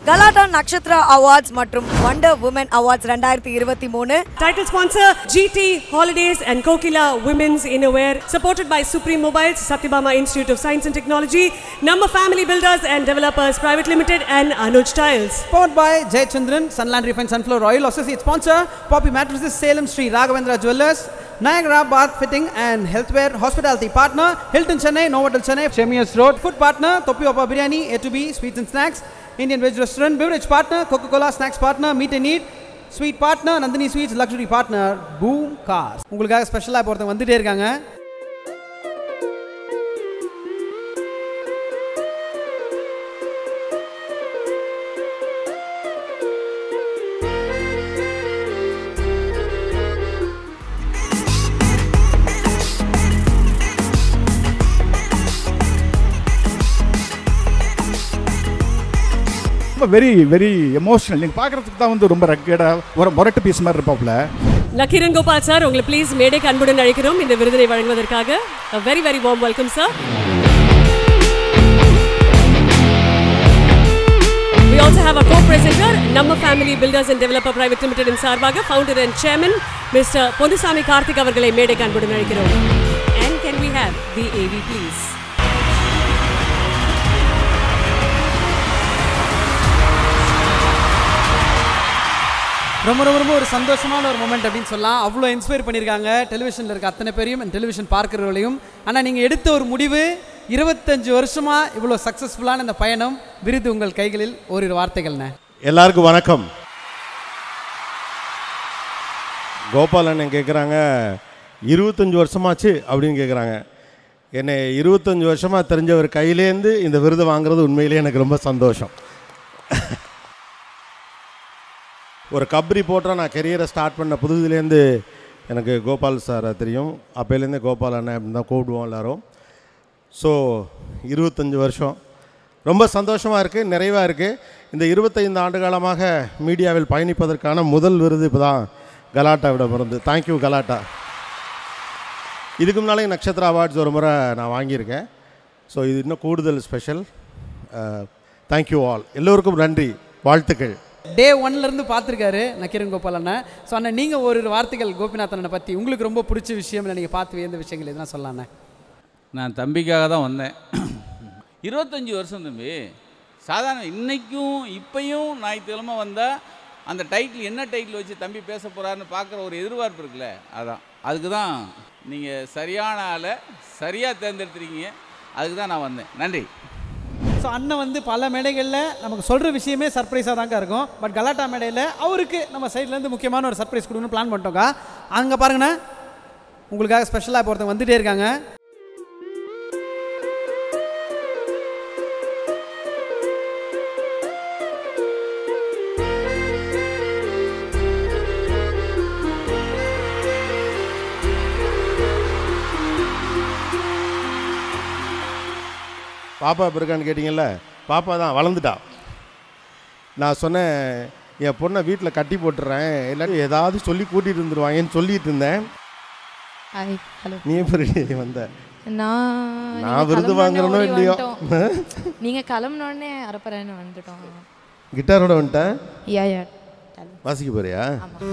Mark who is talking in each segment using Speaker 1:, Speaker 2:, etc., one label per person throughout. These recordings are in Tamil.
Speaker 1: கலாட்டா நட்சத்திரா அவார்ட்ஸ் மற்றும் வண்டர் உமன் அவார்ட்ஸ் ரெண்டாயிரத்தி இருபத்தி மூணு
Speaker 2: Title sponsor GT Holidays and Kokila Women's Innerwear, supported by Supreme Mobiles, Satyabama Institute of Science and Technology, Number Family Builders and Developers Private Limited, and Anuj Tiles.
Speaker 3: Powered by Jayachandran, Sunland Refined Sunflower Oil, associate sponsor, Poppy Mattresses, Salem Street, Raghavendra Jewelers, Niagara Bath Fitting and Healthware, Hospitality Partner, Hilton Chennai, Novotel Chennai, Chemius Road, Food Partner, Topi Opa Biryani, A to B, Sweets and Snacks, Indian Veg Restaurant, Beverage Partner, Coca-Cola Snacks Partner, Meet and Eat, sweet partner Nandini sweets luxury partner Boom cars உங்களுக்காக ஸ்பெஷலாக இப்போ ஒருத்தங்க வந்துட்டே இருக்காங்க
Speaker 4: ரொம்ப வெரி வெரி எமோஷனல் நீங்கள் பார்க்குறதுக்கு தான் வந்து ரொம்ப ரக்கடாக ஒரு முரட்டு பீஸ் மாதிரி இருப்பாப்புல
Speaker 2: நக்கீரன் கோபால் சார் உங்களை ப்ளீஸ் மேடைக்கு அன்புடன் அழைக்கிறோம் இந்த விருதினை வழங்குவதற்காக very very warm welcome sir We also have a co-presenter, Number Family Builders and Developer Private Limited in சார்பாக founder and chairman, Mr. Ponnusamy Karthik அவர்களை மேடைக்கு அன்புடன் அழைக்கிறோம் And can we have the AV please?
Speaker 3: ரொம்ப ரொம்ப ரொம்ப ஒரு சந்தோஷமான ஒரு மூமெண்ட் அப்படின்னு சொல்லலாம் அவ்வளோ இன்ஸ்பயர் பண்ணியிருக்காங்க டெலிவிஷனில் இருக்க அத்தனை பேரையும் டெலிவிஷன் பார்க்குறவர்களையும் ஆனால் நீங்கள் எடுத்த ஒரு முடிவு இருபத்தஞ்சு வருஷமாக இவ்வளோ சக்ஸஸ்ஃபுல்லான இந்த பயணம் விருது உங்கள் கைகளில் ஓரிரு வார்த்தைகள்ண்ணே
Speaker 5: எல்லாருக்கும் வணக்கம் கோபால் அண்ணன் கேட்குறாங்க இருபத்தஞ்சி வருஷமாச்சு அப்படின்னு கேட்குறாங்க என்னை இருபத்தஞ்சி வருஷமாக தெரிஞ்சவர் கையிலேருந்து இந்த விருது வாங்குறது உண்மையிலேயே எனக்கு ரொம்ப சந்தோஷம் ஒரு கப்ரி போட்டால் நான் கெரியரை ஸ்டார்ட் பண்ண புதுதுலேருந்து எனக்கு கோபால் சாரை தெரியும் அப்போலேருந்தே கோபால் அண்ணன் அப்படின்னு தான் கூப்பிடுவோம் எல்லாரும் ஸோ இருபத்தஞ்சி வருஷம் ரொம்ப சந்தோஷமாக இருக்குது நிறைவாக இருக்குது இந்த இருபத்தைந்து ஆண்டு காலமாக மீடியாவில் பயணிப்பதற்கான முதல் விருது இப்போ தான் கலாட்டாவிடமிருந்து தேங்க்யூ கலாட்டா இதுக்கு முன்னாலே நட்சத்திர அவார்ட்ஸ் ஒரு முறை நான் வாங்கியிருக்கேன் ஸோ இது இன்னும் கூடுதல் ஸ்பெஷல் தேங்க்யூ ஆல் எல்லோருக்கும் நன்றி வாழ்த்துக்கள்
Speaker 3: டே ஒன்லேருந்து பார்த்துருக்காரு நக்கீரன் கோபால் அண்ணன் ஸோ அண்ணன் நீங்கள் ஒரு வார்த்தைகள் கோபிநாத் அண்ணனை பற்றி உங்களுக்கு ரொம்ப பிடிச்ச விஷயம் இல்லை நீங்கள் பார்த்து வியந்த விஷயங்கள் எதுனா சொல்லலாண்ணே
Speaker 6: நான் தம்பிக்காக தான் வந்தேன் இருபத்தஞ்சி வருஷம் தம்பி சாதாரண இன்னைக்கும் இப்பையும் ஞாயிற்றுக்கிழமை வந்தால் அந்த டைட்டில் என்ன டைட்டில் வச்சு தம்பி பேச போகிறாருன்னு பார்க்குற ஒரு எதிர்பார்ப்பு இருக்குல்ல அதான் அதுக்கு தான் நீங்கள் சரியான ஆளை சரியாக தேர்ந்தெடுத்துருக்கீங்க அதுக்கு தான் நான் வந்தேன் நன்றி
Speaker 3: ஸோ அண்ணன் வந்து பல மேடைகளில் நமக்கு சொல்கிற விஷயமே சர்ப்ரைஸாக தாங்க இருக்கும் பட் கலாட்டா மேடையில் அவருக்கு நம்ம சைட்லேருந்து முக்கியமான ஒரு சர்ப்ரைஸ் கொடுக்கணும்னு பிளான் பண்ணிட்டோங்க அங்கே பாருங்கண்ணா உங்களுக்காக ஸ்பெஷலாக இப்போ ஒருத்தங்க வந்துட்டே இருக்காங்க
Speaker 5: பாப்பா இப்போ இருக்கான்னு கேட்டிங்கல்ல பாப்பா தான் வளர்ந்துட்டா நான் சொன்னேன் என் பொண்ணை வீட்டில் கட்டி போட்டுறேன் எல்லாரும் ஏதாவது சொல்லி கூட்டிகிட்டு இருந்துருவாங்கன்னு சொல்லிட்டு இருந்தேன்
Speaker 7: ஹாய் ஹலோ
Speaker 5: நீ எப்படி வந்த
Speaker 7: நான்
Speaker 5: நான்
Speaker 7: நீங்க
Speaker 5: விருது
Speaker 7: கிளம்புன
Speaker 5: வாங்குறேனோ
Speaker 7: உடனே
Speaker 5: இல்லையோ
Speaker 7: வந்துட்டோம். நீங்க கிளம்புனோடனே அரப்பறன்னு வந்துட்டோம்
Speaker 5: கிட்டாரோட வந்துட்டேன்
Speaker 7: யா யா
Speaker 5: வாசிக்க போறியா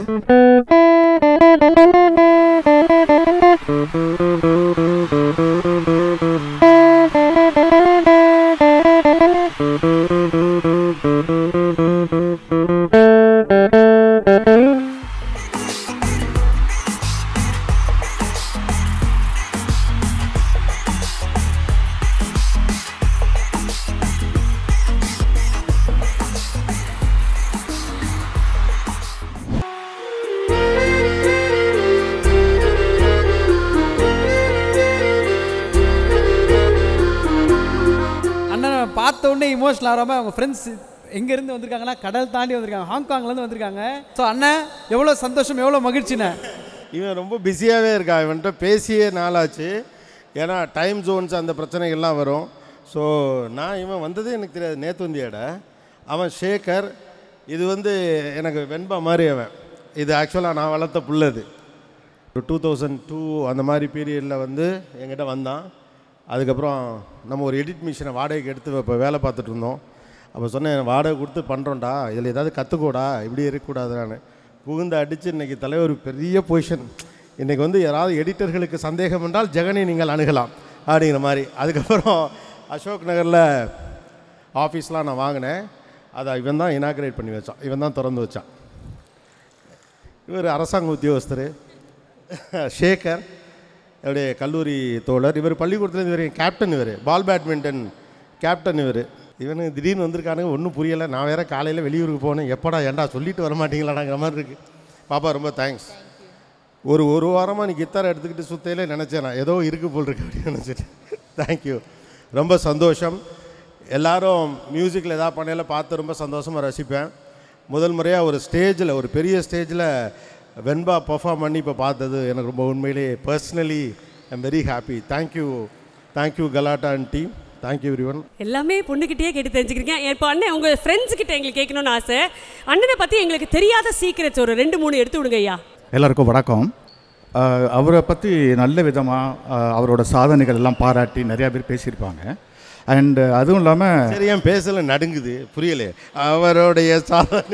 Speaker 3: அண்ணனை பார்த்த உடனே இமோஷனல் ஆகாமல் அவங்க ஃப்ரெண்ட்ஸ் எங்கேருந்து வந்திருக்காங்கன்னா கடல் தாண்டி வந்திருக்காங்க ஹாங்காங்லேருந்து வந்திருக்காங்க ஸோ அண்ணன் எவ்வளோ சந்தோஷம் எவ்வளோ மகிழ்ச்சிண்ணே
Speaker 5: இவன் ரொம்ப பிஸியாகவே இருக்கான் இவன்கிட்ட பேசியே நாளாச்சு ஏன்னா டைம் ஜோன்ஸ் அந்த பிரச்சனைகள்லாம் வரும் ஸோ நான் இவன் வந்ததே எனக்கு தெரியாது நேற்று வந்தியாட அவன் ஷேகர் இது வந்து எனக்கு வெண்பா மாதிரி அவன் இது ஆக்சுவலாக நான் வளர்த்த புள்ளது ஒரு டூ தௌசண்ட் டூ அந்த மாதிரி பீரியடில் வந்து என்கிட்ட வந்தான் அதுக்கப்புறம் நம்ம ஒரு எடிட் மிஷினை வாடகைக்கு எடுத்து இப்போ வேலை பார்த்துட்டு இருந்தோம் அப்போ சொன்னேன் வாடகை கொடுத்து பண்ணுறோம்டா இதில் ஏதாவது கற்றுக்கோடா இப்படி இருக்கக்கூடாதுன்னு புகுந்து அடித்து இன்றைக்கி தலைவர் பெரிய பொசிஷன் இன்றைக்கி வந்து யாராவது எடிட்டர்களுக்கு சந்தேகம் என்றால் ஜெகனை நீங்கள் அணுகலாம் அப்படிங்கிற மாதிரி அதுக்கப்புறம் அசோக் நகரில் ஆஃபீஸ்லாம் நான் வாங்கினேன் அதை இவன் தான் இனாக்ரேட் பண்ணி வச்சான் இவன் தான் திறந்து வச்சான் இவர் அரசாங்க உத்தியோகஸ்தர் ஷேகர் என்னுடைய கல்லூரி தோழர் இவர் பள்ளிக்கூடத்தில் இவர் கேப்டன் இவர் பால் பேட்மிண்டன் கேப்டன் இவர் இவனு திடீர்னு வந்திருக்கானுங்க ஒன்றும் புரியலை நான் வேற காலையில் வெளியூருக்கு போனேன் எப்படா ஏன்டா சொல்லிட்டு வர மாட்டீங்களாடாங்கிற மாதிரி இருக்குது பாப்பா ரொம்ப தேங்க்ஸ் ஒரு ஒரு வாரமாக நீ கித்தாரை எடுத்துக்கிட்டு சுத்தையில நினச்சேன் நான் ஏதோ இருக்கு போல் இருக்கு அப்படின்னு நினச்சிட்டு தேங்க்யூ ரொம்ப சந்தோஷம் எல்லாரும் மியூசிக்கில் எதாவது பண்ணையில பார்த்து ரொம்ப சந்தோஷமாக ரசிப்பேன் முதல் முறையாக ஒரு ஸ்டேஜில் ஒரு பெரிய ஸ்டேஜில் வெண்பா பெர்ஃபார்ம் பண்ணி இப்போ பார்த்தது எனக்கு ரொம்ப உண்மையிலேயே personally I'm very happy thank you thank you Galatta and team thank you everyone
Speaker 2: எல்லாமே பொண்ணுகிட்டயே கேட்டு தெரிஞ்சுக்கிறீங்க இப்போ அண்ணன் உங்க ஃப்ரெண்ட்ஸ் கிட்ட எங்களுக்கு கேட்கணும்னு ஆசை அண்ணனை பத்தி எங்களுக்கு தெரியாத சீக்கிரட்ஸ் ஒரு ரெண்டு மூணு எடுத்து விடுங்க ஐயா
Speaker 4: எல்லாருக்கும் வணக்கம் அஹ், அவரை பற்றி நல்ல விதமாக அவரோட சாதனைகள் எல்லாம் பாராட்டி நிறையா பேர் பேசியிருப்பாங்க அண்ட் அதுவும் இல்லாமல்
Speaker 5: சரி ஏன் பேசல நடுங்குது புரியலையே அவருடைய சாதனை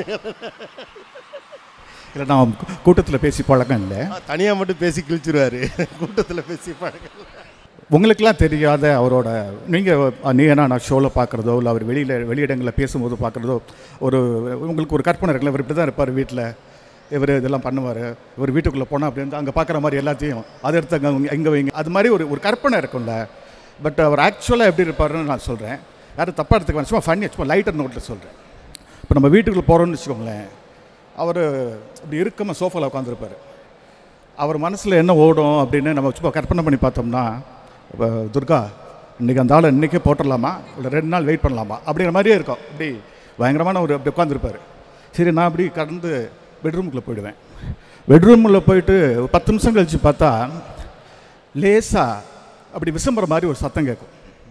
Speaker 4: இல்லை நான் கூட்டத்தில் பேசி பழக்கம் இல்லை
Speaker 5: தனியாக மட்டும் பேசி கிழிச்சிருவாரு கூட்டத்தில் பேசி பழக்கம் இல்ல.
Speaker 4: உங்களுக்கெல்லாம் தெரியாத அவரோட நீங்கள் நீ என்ன நான் ஷோவில் பார்க்குறதோ இல்லை அவர் வெளியில் வெளியிடங்களில் பேசும்போது பார்க்குறதோ ஒரு உங்களுக்கு ஒரு கற்பனை இருக்குல்ல இவர் இப்படி தான் இருப்பார் வீட்டில் இவர் இதெல்லாம் பண்ணுவார் இவர் வீட்டுக்குள்ளே போனால் அப்படி வந்து அங்கே பார்க்குற மாதிரி எல்லாத்தையும் அதை எடுத்து அங்கே இங்கே வைங்க அது மாதிரி ஒரு ஒரு கற்பனை இருக்கும்ல பட் அவர் ஆக்சுவலாக எப்படி இருப்பாருன்னு நான் சொல்கிறேன் யாரும் தப்பாக எடுத்துக்க வேணாம். சும்மா ஃபன்னி சும்மா லைட்டர் நோட்டில் சொல்கிறேன் இப்போ நம்ம வீட்டுக்குள்ளே போகிறோம்னு வச்சுக்கோங்களேன் அவர் இப்படி இருக்காமல் சோஃபாவில் உட்காந்துருப்பார் அவர் மனசில் என்ன ஓடும் அப்படின்னு நம்ம சும்மா கற்பனை பண்ணி பார்த்தோம்னா இப்போ துர்கா இன்றைக்கி அந்த ஆளை இன்றைக்கே போட்டுடலாமா இல்லை ரெண்டு நாள் வெயிட் பண்ணலாமா அப்படிங்கிற மாதிரியே இருக்கும் இப்படி பயங்கரமான ஒரு அப்படி உட்காந்துருப்பார் சரி நான் அப்படி கடந்து பெட்ரூமுக்குள்ளே போயிடுவேன் பெட்ரூமில் போயிட்டு ஒரு பத்து நிமிஷம் கழித்து பார்த்தா லேசாக அப்படி விசம்புற மாதிரி ஒரு சத்தம் கேட்கும்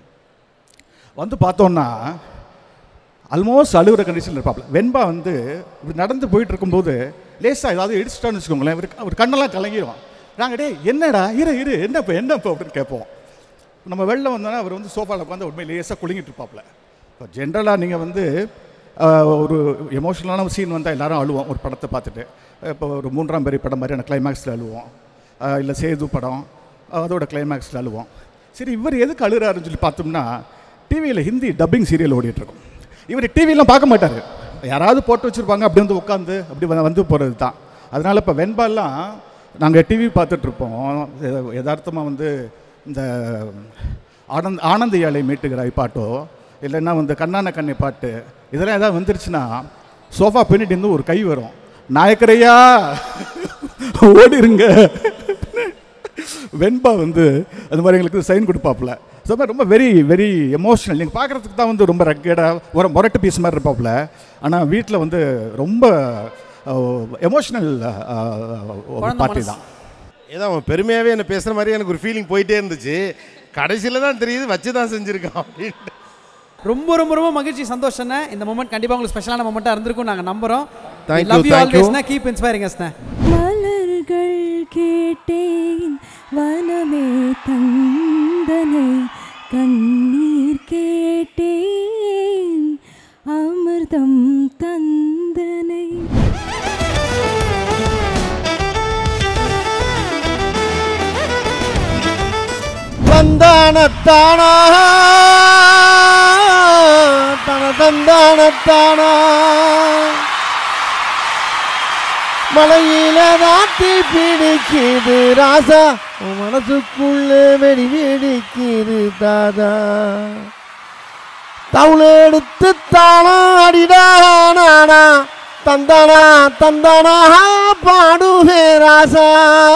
Speaker 4: வந்து பார்த்தோன்னா ஆல்மோஸ்ட் அழுகுற கண்டிஷனில் இருப்பாப்ல வெண்பா வந்து இப்படி நடந்து போயிட்டு இருக்கும்போது லேசாக ஏதாவது இடிச்சிட்டான்னு வச்சுக்கோங்களேன் இவர் அவர் கண்ணெல்லாம் கலங்கிடும் நாங்கள் டேய் என்னடா இரு இரு என்னப்போ என்னப்போ அப்படின்னு கேட்போம் நம்ம வெளில வந்தோன்னா அவர் வந்து சோஃபாவில் உட்காந்து உண்மையை லேசாக குலுங்கிட்டு இருப்பாப்ல இப்போ ஜென்ரலாக நீங்கள் வந்து ஆஹ், ஒரு எமோஷனலான சீன் வந்தால் எல்லாரும் அழுவோம் ஒரு படத்தை பார்த்துட்டு இப்போ ஒரு மூன்றாம் பெரிய படம் மாதிரியான கிளைமேக்ஸில் அழுவோம் இல்லை சேது படம் அதோட கிளைமேக்ஸில் அழுவோம் சரி இவர் எதுக்கு அழுறாருன்னு சொல்லி பார்த்தோம்னா டிவியில் ஹிந்தி டப்பிங் சீரியல் ஓடிட்டுருக்கும் இவர் டிவிலாம் பார்க்க மாட்டார் யாராவது போட்டு வச்சுருப்பாங்க அப்படி வந்து உட்காந்து அப்படி வந்து வந்து போகிறது தான் அதனால் இப்போ வெண்பால்லாம் நாங்கள் டிவி பார்த்துட்ருப்போம் யதார்த்தமாக வந்து இந்த ஆனந்த் ஆனந்த ஏழை மீட்டுகிறாய் பாட்டோ இல்லைன்னா வந்து கண்ணான கண்ணை பாட்டு இதெல்லாம் ஏதாவது வந்துருச்சுன்னா சோஃபா பின்னிட்டு இருந்து ஒரு கை வரும் நாயக்கரையா ஓடிருங்க வெண்பா வந்து அந்த மாதிரி எங்களுக்கு சைன் கொடுப்பாப்புல ஸோ ரொம்ப வெரி வெரி எமோஷனல் நீங்கள் பார்க்குறதுக்கு தான் வந்து ரொம்ப ரக்கடாக ஒரு முரட்டு பீஸ் மாதிரி இருப்பாப்புல ஆனால் வீட்டில் வந்து ரொம்ப எமோஷனல் பார்ட்டி தான்
Speaker 5: ஏதோ அவன் பெருமையாகவே என்ன பேசுகிற மாதிரி எனக்கு ஒரு ஃபீலிங் போயிட்டே இருந்துச்சு கடைசியில் தான் தெரியுது வச்சு தான் செஞ்சுருக்கான் அப்படின்ட்டு
Speaker 3: ரொம்ப ரொம்ப ரொம்ப மகிழ்ச்சி சந்தோஷம்ண்ணே இந்த மூமெண்ட் கண்டிப்பாக உங்களுக்கு ஸ்பெஷலான மூமெண்ட்டாக இருந்திருக்கும் நாங்கள் நம்புகிறோம்
Speaker 5: Thank you,
Speaker 3: love you
Speaker 5: thank you.
Speaker 3: ஆல்வேஸ்ண்ணே கீப் இன்ஸ்பைரிங் அஸ்ண்ணே
Speaker 8: மலர்கள் கேட்டேன் வனமே தந்தனை கண்ணீர் கேட்டேன் அமிர்தம் தந்தனை
Speaker 5: தந்தானத்தானா தன தந்தானத்தானா மலையில நாட்டி பிடிக்குது ராசா உன் மனசுக்குள்ள வெடி வெடிக்குது தாதா தவுள எடுத்து தானா அடிடானா தந்தானா தந்தானா பாடுவே ராசா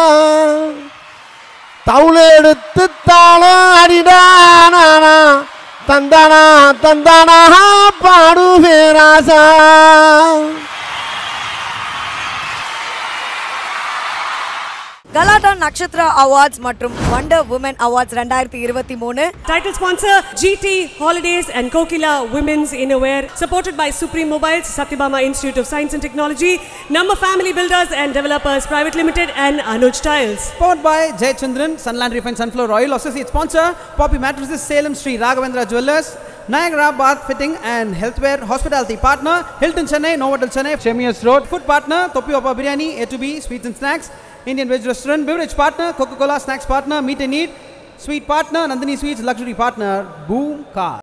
Speaker 5: தவுள எடுத்து தாளம் அடிடானா தந்தானா தந்தானா பாடுவே ராசா
Speaker 1: கலாட்டா நட்சத்திரா அவார்ட்ஸ் மற்றும் வண்டர் உமன் அவார்ட்ஸ் ரெண்டாயிரத்தி இருபத்தி மூணு
Speaker 2: Title sponsor GT Holidays and Kokila Women's Innerwear, supported by Supreme Mobiles, Satyabama Institute of Science and Technology, Number Family Builders and Developers Private Limited, and Anuj Tiles.
Speaker 3: Powered by Jayachandran, Sunland Refined Sunflower Oil, Associate Sponsor, Poppy Mattresses, Salem Street, Raghavendra Jewelers, Niagara Bath Fitting and Healthware Hospitality Partner, Hilton Chennai, Novotel Chennai, Chemius Road, Food Partner, Topi Opa Biryani, A to B, Sweets and Snacks, Indian Veg Restaurant, Beverage Partner, Coca-Cola Snacks Partner, Meet and Eat, Sweet Partner, Nandini Sweets, Luxury Partner, Boom Car.